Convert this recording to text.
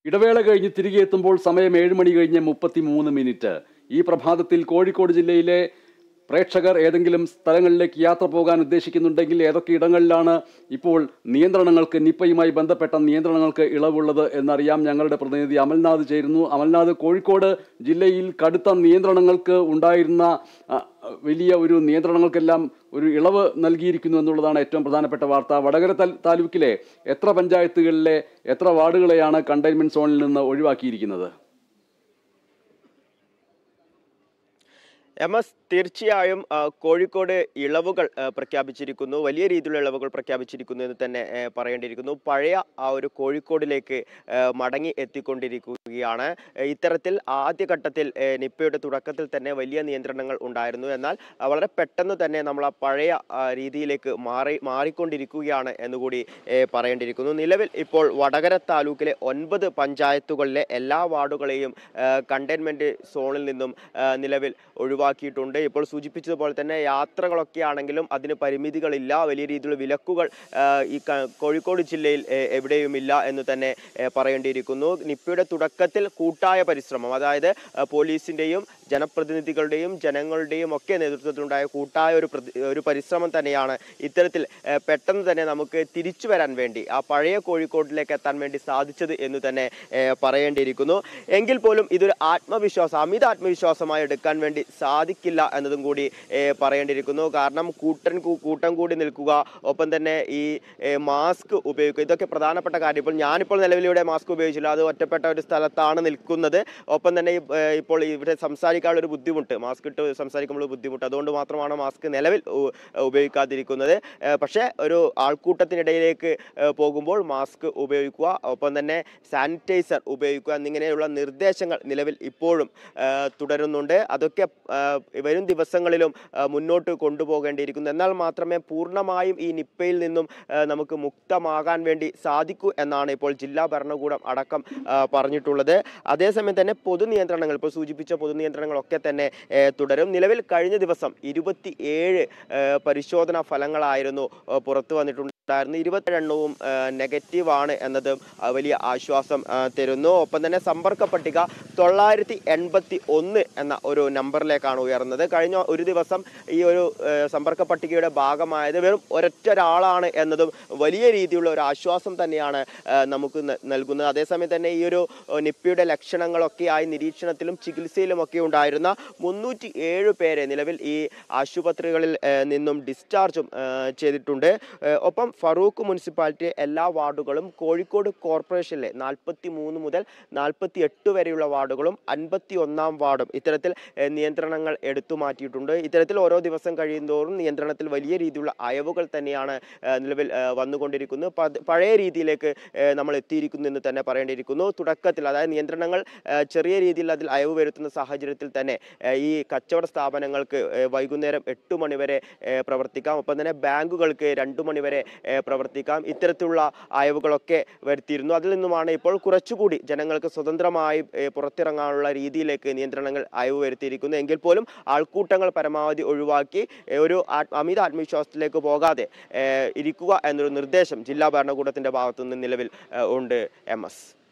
ഇടവേള കഴിഞ്ഞ് തിരികെ എത്തുമ്പോൾ സമയം ഏഴ് മണി കഴിഞ്ഞ് മുപ്പത്തി മൂന്ന് മിനിറ്റ് ഈ പ്രഭാതത്തിൽ കോഴിക്കോട് ജില്ലയിലെ പ്രേക്ഷകർ ഏതെങ്കിലും സ്ഥലങ്ങളിലേക്ക് യാത്ര പോകാൻ ഉദ്ദേശിക്കുന്നുണ്ടെങ്കിൽ ഏതൊക്കെ ഇടങ്ങളിലാണ് ഇപ്പോൾ നിയന്ത്രണങ്ങൾക്ക് നിപ്പയുമായി ബന്ധപ്പെട്ട നിയന്ത്രണങ്ങൾക്ക് ഇളവുള്ളത് എന്നറിയാം ഞങ്ങളുടെ പ്രതിനിധി അമൽനാഥ് ചേരുന്നു അമൽനാഥ് കോഴിക്കോട് ജില്ലയിൽ കടുത്ത നിയന്ത്രണങ്ങൾക്ക് ഉണ്ടായിരുന്ന ആ, വലിയ ഒരു നിയന്ത്രണങ്ങൾക്കെല്ലാം ഒരു ഇളവ് നൽകിയിരിക്കുന്നു എന്നുള്ളതാണ് ഏറ്റവും പ്രധാനപ്പെട്ട വാർത്ത വടകര താൽ- താലൂക്കിലെ എത്ര പഞ്ചായത്തുകളിലെ എത്ര വാർഡുകളെയാണ് കണ്ടെയ്ൻമെന്റ് സോണിൽ നിന്ന് ഒഴിവാക്കിയിരിക്കുന്നത് എം എസ് തീർച്ചയായും ആ, കോഴിക്കോട് ഇളവുകൾ ആ, പ്രഖ്യാപിച്ചിരിക്കുന്നു വലിയ രീതിയിലുള്ള ഇളവുകൾ പ്രഖ്യാപിച്ചിരിക്കുന്നു എന്ന് തന്നെ ആ, പറയേണ്ടിയിരിക്കുന്നു പഴയ ആ ഒരു കോഴിക്കോടിലേക്ക് ആ, മടങ്ങി എത്തിക്കൊണ്ടിരിക്കുകയാണ് ആ, ഇത്തരത്തിൽ ആദ്യഘട്ടത്തിൽ ആ, നിപ്പയുടെ തുടക്കത്തിൽ തന്നെ വലിയ നിയന്ത്രണങ്ങൾ ഉണ്ടായിരുന്നു എന്നാൽ ആ, വളരെ പെട്ടെന്ന് തന്നെ നമ്മൾ ആ പഴയ ആ, രീതിയിലേക്ക് മാറി മാറിക്കൊണ്ടിരിക്കുകയാണ് എന്നുകൂടി ആ, പറയേണ്ടിയിരിക്കുന്നു നിലവിൽ ഇപ്പോൾ വടകര താലൂക്കിലെ ഒൻപത് പഞ്ചായത്തുകളിലെ എല്ലാ വാർഡുകളെയും കണ്ടെയ്ൻമെന്റ് സോണിൽ നിന്നും ആ, നിലവിൽ ഒഴിവാക്കിയിട്ടുണ്ട് ഇപ്പോൾ സൂചിപ്പിച്ചതുപോലെ തന്നെ യാത്രകളൊക്കെ ആണെങ്കിലും അതിന് പരിമിതികളില്ല വലിയ രീതിയിലുള്ള വിലക്കുകൾ ആ, ഈ ക- കോഴിക്കോട് ജില്ലയിൽ ഏ, എവിടെയുമില്ല എന്ന് തന്നെ ഏ, പറയേണ്ടിയിരിക്കുന്നു നിപ്പയുടെ തുടക്കത്തിൽ കൂട്ടായ പരിശ്രമം അതായത് ആ, പോലീസിന്റെയും ജനപ്രതിനിധികളുടെയും ജനങ്ങളുടെയും ഒക്കെ നേതൃത്വത്തിലുണ്ടായ കൂട്ടായ ഒരു പ്രതി- ഒരു പരിശ്രമം തന്നെയാണ് ഇത്തരത്തിൽ ഏ, പെട്ടെന്ന് തന്നെ നമുക്ക് തിരിച്ചു വരാൻ വേണ്ടി ആ പഴയ കോഴിക്കോട്ടിലേക്ക് എത്താൻ വേണ്ടി സാധിച്ചത് എന്ന് തന്നെ ഏ, പറയേണ്ടിയിരിക്കുന്നു എങ്കിൽ പോലും ഇതൊരു ആത്മവിശ്വാസം അമിത ആത്മവിശ്വാസമായി എടുക്കാൻ വേണ്ടി സാധിക്കില്ല എന്നതും കൂടി ഏ, പറയേണ്ടിയിരിക്കുന്നു കാരണം കൂട്ടൻ കൂ- കൂട്ടം കൂടി നിൽക്കുക ഒപ്പം തന്നെ ഈ ഏ, മാസ്ക് ഉപയോഗിക്കുക ഇതൊക്കെ പ്രധാനപ്പെട്ട കാര്യം ഇപ്പോൾ ഞാനിപ്പോൾ നിലവിലിവിടെ മാസ്ക് ഉപയോഗിച്ചില്ല അത് ഒറ്റപ്പെട്ട ഒരു സ്ഥലത്താണ് നിൽക്കുന്നത് ഒപ്പം തന്നെ ഈ, ഏ, ഇപ്പോൾ ഇവിടെ സംസാരിക്കാനുള്ള ഒരു ബുദ്ധിമുട്ട് മാസ്ക് ഇട്ട് സംസാരിക്കുമ്പോൾ ബുദ്ധിമുട്ട് അതുകൊണ്ട് മാത്രമാണ് മാസ്ക് നിലവിൽ ഉ- ഉപയോഗിക്കാതിരിക്കുന്നത് ഏ, പക്ഷേ ഒരു ആൾക്കൂട്ടത്തിനിടയിലേക്ക് ഏ, പോകുമ്പോൾ മാസ്ക് ഉപയോഗിക്കുക ഒപ്പം തന്നെ സാനിറ്റൈസർ ഉപയോഗിക്കുക എന്നിങ്ങനെയുള്ള നിർദ്ദേശങ്ങൾ നിലവിൽ ഇപ്പോഴും ഏ, തുടരുന്നുണ്ട് അതൊക്കെ ആ, വരും ദിവസങ്ങളിലും ആ, മുന്നോട്ട് കൊണ്ടുപോകേണ്ടിയിരിക്കുന്നു എന്നാൽ മാത്രമേ പൂർണ്ണമായും ഈ നിപ്പയിൽ നിന്നും ആ, നമുക്ക് മുക്തമാകാൻ വേണ്ടി സാധിക്കൂ എന്നാണ് ഇപ്പോൾ ജില്ലാ ഭരണകൂടം അടക്കം ആ, പറഞ്ഞിട്ടുള്ളത് അതേസമയം തന്നെ പൊതു നിയന്ത്രണങ്ങൾ ഇപ്പോൾ സൂചിപ്പിച്ച പൊതു നിയന്ത്രണങ്ങളൊക്കെ തന്നെ ഏ, തുടരും നിലവിൽ കഴിഞ്ഞ ദിവസം ഇരുപത്തി ഏഴ് പരിശോധനാ ഫലങ്ങളായിരുന്നു ആ, പുറത്തു വന്നിട്ടുണ്ടായിരുന്നു ഇരുപത്തിരണ്ണവും നെഗറ്റീവ് ആണ് എന്നതും ആ, വലിയ ആശ്വാസം ആ, തരുന്നു ഒപ്പം തന്നെ സമ്പർക്ക പട്ടിക തൊള്ളായിരത്തി എൺപത്തി ഒന്ന് എന്ന ഒരു നമ്പറിലേക്കാണ് ഉയർന്നത് കഴിഞ്ഞ ഒരു ദിവസം ഈ ഒരു ഏഹ്, സമ്പർക്ക പട്ടികയുടെ ഭാഗമായത് വെറും ഒരൊറ്റ ഒരാളാണ് എന്നതും വലിയ രീതിയിലുള്ള ഒരു ആശ്വാസം തന്നെയാണ് ഏഹ്, നമുക്ക് ന- നൽകുന്നത് അതേസമയം തന്നെ ഈ ഒരു ഏഹ്, നിപ്പയുടെ ലക്ഷണങ്ങളൊക്കെ ആയി നിരീക്ഷണത്തിലും ചികിത്സയിലും ഒക്കെ ഉണ്ടായിരുന്ന മുന്നൂറ്റി ഏഴ് പേരെ നിലവിൽ ഈ ആശുപത്രികളിൽ ഏഹ്, നിന്നും ഡിസ്ചാർജും ഏഹ്, ചെയ്തിട്ടുണ്ട് ഏഹ്, ഒപ്പം ഫറൂഖ് മുനിസിപ്പാലിറ്റി എല്ലാ വാർഡുകളും കോഴിക്കോട് കോർപ്പറേഷനിലെ നാൽപ്പത്തി മൂന്ന് മുതൽ നാൽപ്പത്തി എട്ട് വരെയുള്ള വാർഡുകളും അൻപത്തി ഒന്നാം വാർഡും ഇത്തരത്തിൽ ഏഹ്, നിയന്ത്രണങ്ങൾ എടുത്തു മാറ്റിയിട്ടുണ്ട് ഇത്തരത്തിൽ ഓരോ ദിവസം കഴിയുന്തോറും നിയന്ത്രണത്തിൽ വലിയ രീതിയിലുള്ള അയവുകൾ തന്നെയാണ് ഏഹ്, നിലവിൽ ഏഹ്, വന്നുകൊണ്ടിരിക്കുന്നത് പത്- പഴയ രീതിയിലേക്ക് ഏഹ്, നമ്മൾ എത്തിയിരിക്കുന്നു എന്ന് തന്നെ പറയേണ്ടിയിരിക്കുന്നു തുടക്കത്തിൽ അതായത് നിയന്ത്രണങ്ങൾ ഏഹ്, ചെറിയ രീതിയിൽ അതിൽ അയവ് വരുത്തുന്ന സാഹചര്യത്തിൽ തന്നെ ഏഹ്, ഈ കച്ചവട സ്ഥാപനങ്ങൾക്ക് ഏഹ്, വൈകുന്നേരം എട്ട് മണിവരെ ഏഹ്, പ്രവർത്തിക്കാം ഒപ്പം തന്നെ ബാങ്കുകൾക്ക് രണ്ടു മണിവരെ ഏഹ്, പ്രവർത്തിക്കാം ഇത്തരത്തിലുള്ള അയവുകളൊക്കെ വരുത്തിയിരുന്നു അതിൽ നിന്നുമാണ് ഇപ്പോൾ കുറച്ചുകൂടി ജനങ്ങൾക്ക് സ്വതന്ത്രമായി ഏഹ്, പുറത്തിറങ്ങാനുള്ള രീതിയിലേക്ക് നിയന്ത്രണങ്ങൾ അയവ് വരുത്തിയിരിക്കുന്നു എങ്കിൽ പോലും ആൾക്കൂട്ടങ്ങൾ പരമാവധി ഒഴിവാക്കി ഏഹ്, ഒരു ആ- അമിത ആത്മവിശ്വാസത്തിലേക്ക് പോകാതെ ഏഹ്, ഇരിക്കുക എന്നൊരു നിർദ്ദേശം ജില്ലാ ഭരണകൂടത്തിന്റെ ഭാഗത്തു നിന്ന് നിലവിൽ ഏഹ്, ഉണ്ട് എം എസ്